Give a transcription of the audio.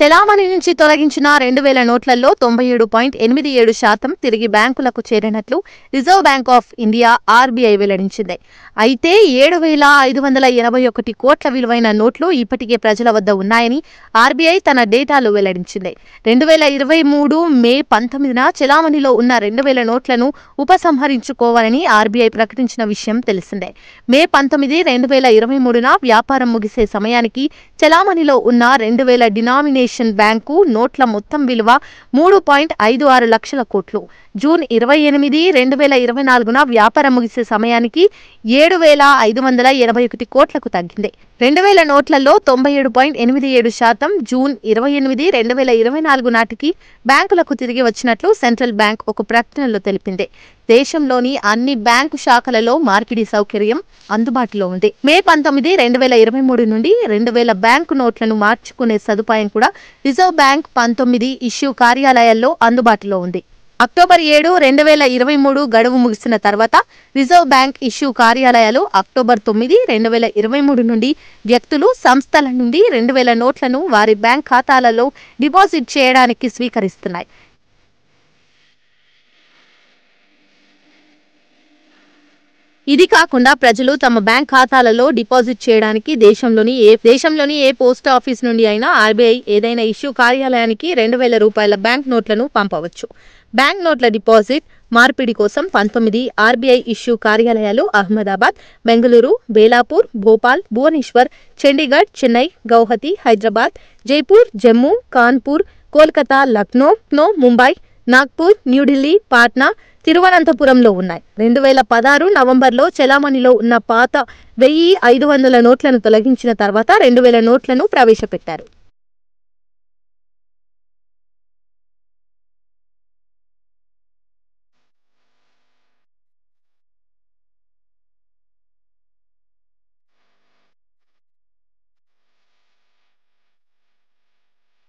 చెలామణి నుంచి తొలగించిన రెండు వేల నోట్లలో తొంభై ఏడు పాయింట్ ఎనిమిది ఏడు శాతం తిరిగి బ్యాంకులకు చేరినట్లు Reserve Bank of India RBI వెల్లడించింది అయితే ఏడు వేల ఐదు వందల ఎనభై ఒకటి కోట్ల విలువైన నోట్లు ఇప్పటికే ప్రజల వద్ద ఉన్నాయని ఆర్బీఐ తన డేటాలో వెల్లడించింది రెండు వేల ఇరవై మూడు మే పంతొమ్మిదిన చెలామణిలో ఉన్న రెండు వేల నోట్లను ఉపసంహరించుకోవాలని ఆర్బీఐ ప్రకటించిన విషయం తెలిసిందే మే పంతొమ్మిది రెండు వేల ఇరవై మూడున వ్యాపారం ముగిసే సమయానికి చెలామణిలో ఉన్న రెండు వేల డినామినేషన్ బ్యాంకు నోట్ల మొత్తం విలువ మూడు పాయింట్ ఐదు ఆరు లక్షల కోట్లు జూన్ ఇరవై ఎనిమిది రెండు వేల ఇరవై నాలుగున వ్యాపారం ముగిసే సమయానికి ఏడు వేల ఐదు వందల ఎనభై ఒకటి కోట్లకు తగ్గింది రెండు వేల నోట్లలో తొంభై ఏడు పాయింట్ ఎనిమిది ఏడు శాతం జూన్ ఇరవై ఎనిమిది రెండు వేల ఇరవై నాలుగు నాటికి బ్యాంకులకు తిరిగి వచ్చినట్లు సెంట్రల్ బ్యాంక్ ఒక ప్రకటనలో తెలిపింది దేశంలోని అన్ని బ్యాంకు శాఖలలో మార్పిడి సౌకర్యం అందుబాటులో ఉంది మే పంతొమ్మిది రెండు వేల ఇరవై మూడు నుండి రెండు వేల బ్యాంకు నోట్లను మార్చుకునే సదుపాయం కూడా రిజర్వ్ బ్యాంక్ పంతొమ్మిది ఇష్యూ కార్యాలయాల్లో అందుబాటులో ఉంది అక్టోబర్ ఏడు రెండు వేల ఇరవై మూడు గడువు ముగిసిన తర్వాత రిజర్వ్ బ్యాంక్ ఇష్యూ కార్యాలయాలు అక్టోబర్ తొమ్మిది రెండు వేల ఇరవై మూడు నుండి వ్యక్తులు సంస్థల నుండి రెండు వేల నోట్లను వారి బ్యాంక్ ఖాతాలలో డిపాజిట్ చేయడానికి స్వీకరిస్తున్నాయి ఇది కాకుండా ప్రజలు తమ బ్యాంక్ ఖాతాలలో డిపాజిట్ చేయడానికి దేశంలోని ఏ దేశంలోని ఏ పోస్ట్ ఆఫీస్ నుండి అయినా ఆర్బీఐ ఏదైనా ఇష్యూ కార్యాలయానికి రెండు వేల రూపాయల బ్యాంక్ నోట్లను పంపవచ్చు బ్యాంక్ నోట్ల డిపాజిట్ మార్పిడి కోసం పంతొమ్మిది ఆర్బీఐ ఇష్యూ కార్యాలయాలు అహ్మదాబాద్ బెంగళూరు బేలాపూర్ భోపాల్ భువనేశ్వర్ చండీగఢ్ చెన్నై గౌహతి హైదరాబాద్ జైపూర్ జమ్మూ కాన్పూర్ కోల్కతా లక్నో నో ముంబై నాగ్పూర్ న్యూఢిల్లీ పాట్నా తిరువనంతపురంలో ఉన్నాయి రెండు వేల పదహారు నవంబర్లో చెలామణిలో ఉన్న పాత వెయ్యి ఐదు వందల నోట్లను తొలగించిన తర్వాత రెండు వేల నోట్లను ప్రవేశపెట్టారు